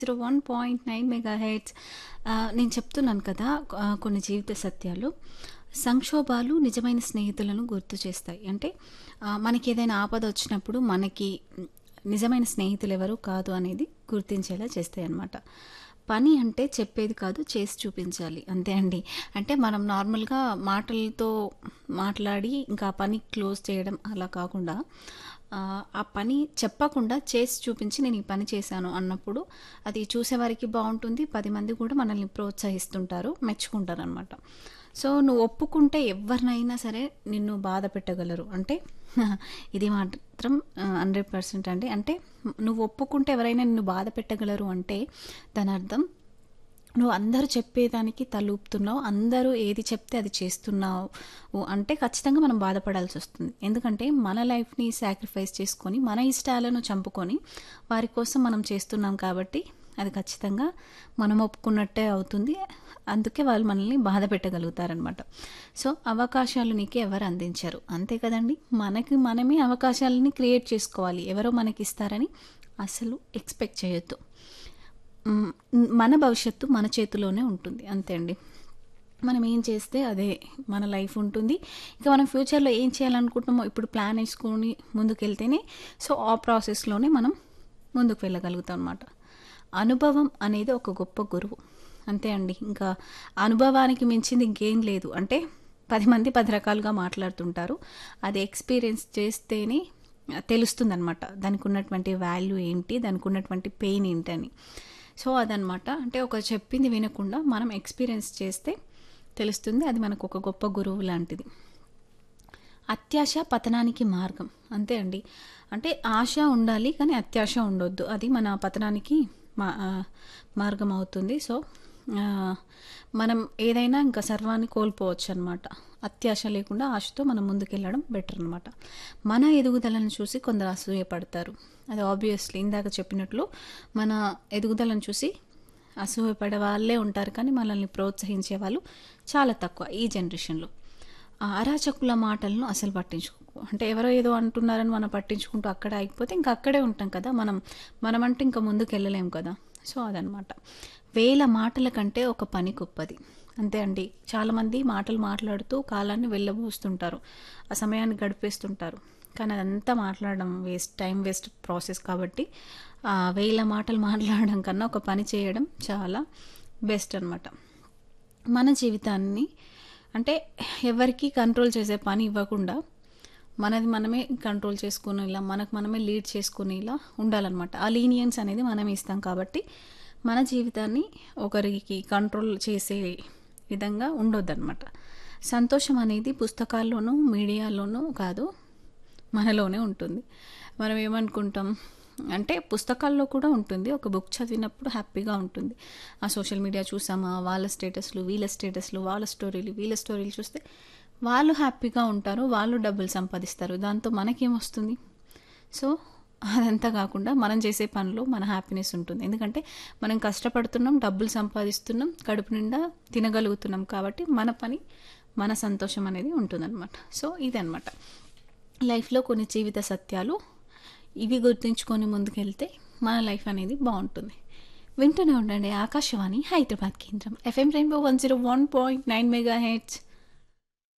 zero one point nine megahertz నేను చెప్తున్నాను కదా ఆ, కొన్ని జీవిత సత్యాలు సంక్షోభాలు నిజమైన స్నేహితులను గుర్తు చేస్తాయి అంటే ఆ, మనకి ఏదైనా ఆపద వచ్చినప్పుడు మనకి మ్, నిజమైన స్నేహితులు ఎవరు కాదు అనేది గుర్తించేలా చేస్తాయి అన్నమాట పని అంటే చెప్పేది కాదు చేసి చూపించాలి అంతే అండి అంటే మనం నార్మల్గా మాటలతో మాట్లాడి ఇంకా ఆ పని క్లోజ్ చేయడం అలా కాకుండా ఆ, ఆ పని చెప్పకుండా చేసి చూపించి నేను ఈ పని చేశాను అన్నప్పుడు అది చూసేవారికి బాగుంటుంది పది మంది కూడా మనల్ని ప్రోత్సహిస్తుంటారు మెచ్చుకుంటారు అనమాట సో నువ్వు ఒప్పుకుంటే ఎవరినైనా సరే నిన్ను బాధ పెట్టగలరు అంటే ఇది మాత్రం హండ్రెడ్ పర్సెంట్ అండి అంటే నువ్వు ఒప్పుకుంటే ఎవరైనా నిన్ను బాధ పెట్టగలరు అంటే దాని అర్థం నువ్వు అందరూ చెప్పేదానికి తలూపుతున్నావు అందరూ ఏది చెప్తే అది చేస్తున్నావు అంటే ఖచ్చితంగా మనం బాధపడాల్సి వస్తుంది ఎందుకంటే మన లైఫ్ని సాక్రిఫైస్ చేసుకొని మన ఇష్టాలను చంపుకొని వారి కోసం మనం చేస్తున్నాం కాబట్టి అది ఖచ్చితంగా మనం ఒప్పుకున్నట్టే అవుతుంది అందుకే వాళ్ళు మనల్ని బాధ పెట్టగలుగుతారనమాట సో అవకాశాలు నీకు ఎవరు అందించారు అంతే కదండి మనకి మనమే అవకాశాలని క్రియేట్ చేసుకోవాలి ఎవరో మనకి ఇస్తారని అసలు ఎక్స్పెక్ట్ చేయొద్దు మ్, మన భవిష్యత్తు మన చేతిలోనే ఉంటుంది అంతే అండి మనం ఏం చేస్తే అదే మన లైఫ్ ఉంటుంది ఇంకా మనం ఫ్యూచర్లో ఏం చేయాలనుకుంటున్నామో ఇప్పుడు ప్లాన్ వేసుకొని ముందుకెళ్తేనే సో ఆ ప్రాసెస్లోనే మనం ముందుకు వెళ్ళగలుగుతాం అనమాట అనుభవం అనేది ఒక గొప్ప గురువు అంతే అండి ఇంకా అనుభవానికి మించింది ఇంకేం లేదు అంటే పది మంది పది రకాలుగా మాట్లాడుతుంటారు అది ఎక్స్పీరియన్స్ చేస్తేనే తెలుస్తుంది అనమాట దానికి ఉన్నటువంటి వాల్యూ ఏంటి దానికి ఉన్నటువంటి పెయిన్ ఏంటి అని సో అదనమాట అంటే ఒక చెప్పింది వినకుండా మనం ఎక్స్పీరియన్స్ చేస్తే తెలుస్తుంది అది మనకు ఒక గొప్ప గురువు లాంటిది అత్యాశ పతనానికి మార్గం అంతే అండి అంటే ఆశ ఉండాలి కానీ అత్యాశ ఉండొద్దు అది మన పతనానికి మా ఆ, మార్గం అవుతుంది సో ఆ, మనం ఏదైనా ఇంకా సర్వాన్ని కోల్పోవచ్చు అనమాట అత్యాశ లేకుండా ఆశతో మనం ముందుకెళ్ళడం బెటర్ అనమాట మన ఎదుగుదలను చూసి కొందరు అసూయపడతారు అది ఆబ్వియస్లీ ఇందాక చెప్పినట్లు మన ఎదుగుదలను చూసి అసూయపడే వాళ్ళే ఉంటారు కానీ మనల్ని ప్రోత్సహించే వాళ్ళు చాలా తక్కువ ఈ జనరేషన్లో ఆ అరాచకుల మాటలను అసలు పట్టించుకో అంటే ఎవరో ఏదో అంటున్నారని మనం పట్టించుకుంటూ అక్కడ ఆగిపోతే ఇంకా అక్కడే ఉంటాం కదా మనం మనమంటే ఇంకా ముందుకు వెళ్ళలేం కదా సో అదనమాట వేల మాటల కంటే ఒక పని గొప్పది అంతే అండి చాలామంది మాటలు మాట్లాడుతూ కాలాన్ని వెళ్ళబోస్తుంటారు ఆ సమయాన్ని గడిపేస్తుంటారు కానీ అదంతా మాట్లాడడం వేస్ట్ టైం వేస్ట్ ప్రాసెస్ కాబట్టి ఆ వేల మాటలు మాట్లాడడం కన్నా ఒక పని చేయడం చాలా బెస్ట్ అనమాట మన జీవితాన్ని అంటే ఎవరికి కంట్రోల్ చేసే పని ఇవ్వకుండా మనది మనమే కంట్రోల్ చేసుకునేలా మనకు మనమే లీడ్ చేసుకునేలా ఉండాలన్నమాట ఆ లీనియన్స్ అనేది మనం ఇస్తాం కాబట్టి మన జీవితాన్ని ఒకరికి కంట్రోల్ చేసే విధంగా ఉండొద్దన్నమాట సంతోషం అనేది పుస్తకాల్లోనూ మీడియాలోనూ కాదు మనలోనే ఉంటుంది మనం ఏమనుకుంటాం అంటే పుస్తకాల్లో కూడా ఉంటుంది ఒక బుక్ చదివినప్పుడు హ్యాపీగా ఉంటుంది ఆ సోషల్ మీడియా చూసామా వాళ్ళ స్టేటస్లు వీళ్ళ స్టేటస్లు వాళ్ళ స్టోరీలు వీళ్ళ స్టోరీలు చూస్తే వాళ్ళు హ్యాపీగా ఉంటారు వాళ్ళు డబ్బులు సంపాదిస్తారు దాంతో మనకేమొస్తుంది సో అదంతా కాకుండా మనం చేసే పనిలో మన హ్యాపీనెస్ ఉంటుంది ఎందుకంటే మనం కష్టపడుతున్నాం డబ్బులు సంపాదిస్తున్నాం కడుపు నిండా తినగలుగుతున్నాం కాబట్టి మన పని మన సంతోషం అనేది ఉంటుందన్నమాట సో ఇదన్నమాట లైఫ్లో కొన్ని జీవిత సత్యాలు ఇవి గుర్తుంచుకొని ముందుకెళ్తే మన లైఫ్ అనేది బాగుంటుంది వింటూనే ఉండండి ఆకాశవాణి హైదరాబాద్ కేంద్రం FM rainbow one zero one point nine mega heads